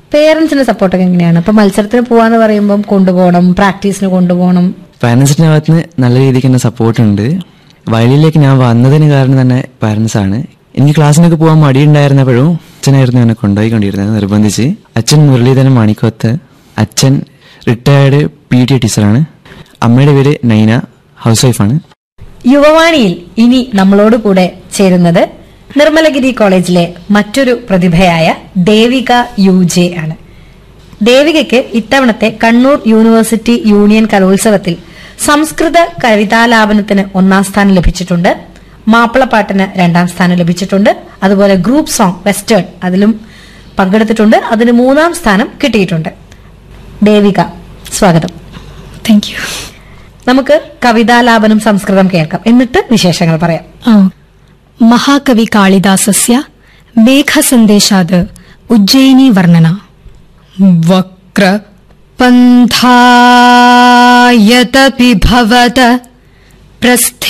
പേരൻസിന്റെ സപ്പോർട്ടൊക്കെ എങ്ങനെയാണ് ഇപ്പൊ മത്സരത്തിന് പോവാന്ന് പറയുമ്പോൾ കൊണ്ടുപോകണം പ്രാക്ടീസിന് കൊണ്ടുപോകണം പാരൻസിന്റെ ഭാഗത്ത് നിന്ന് നല്ല രീതിക്ക് തന്നെ സപ്പോർട്ട് ഉണ്ട് വയലിലേക്ക് ഞാൻ വന്നതിന് കാരണം തന്നെ പാരൻസ് ആണ് എനിക്ക് ക്ലാസ്സിനൊക്കെ പോകാൻ മടിയുണ്ടായിരുന്നപ്പോഴും അച്ഛനായിരുന്നു എന്നെ കൊണ്ടുപോയിക്കൊണ്ടിരുന്നത് നിർബന്ധിച്ച് അച്ഛൻ മുരളീധരൻ മാണിക്കോത്ത് അച്ഛൻ റിട്ടയർഡ് പി ടി ടീച്ചറാണ് അമ്മയുടെ പേര് നൈന ഹൗസ് വൈഫാണ് യുവവാണിയിൽ ഇനി നമ്മളോട് കൂടെ ചേരുന്നത് നിർമ്മലഗിരി കോളേജിലെ മറ്റൊരു പ്രതിഭയായ ദേവിക യു ജെ ആണ് ദേവികയ്ക്ക് ഇത്തവണത്തെ കണ്ണൂർ യൂണിവേഴ്സിറ്റി യൂണിയൻ കലോത്സവത്തിൽ സംസ്കൃത കവിതാലാപനത്തിന് ഒന്നാം സ്ഥാനം ലഭിച്ചിട്ടുണ്ട് മാപ്പിളപ്പാട്ടിന് രണ്ടാം സ്ഥാനം ലഭിച്ചിട്ടുണ്ട് അതുപോലെ ഗ്രൂപ്പ് സോങ് വെസ്റ്റേൺ അതിലും പങ്കെടുത്തിട്ടുണ്ട് അതിന് മൂന്നാം സ്ഥാനം കിട്ടിയിട്ടുണ്ട് ദേവിക സ്വാഗതം താങ്ക് യു നമുക്ക് കവിതാലാപനം സംസ്കൃതം കേൾക്കാം എന്നിട്ട് വിശേഷങ്ങൾ പറയാം മഹാകവി കാളിദാസസ്യ മേഘസന്ദേശാത് ഉജ്ജയിനി വർണ്ണന വക്ര പന്ഥായതപി ഭവത പ്രസ്ഥേ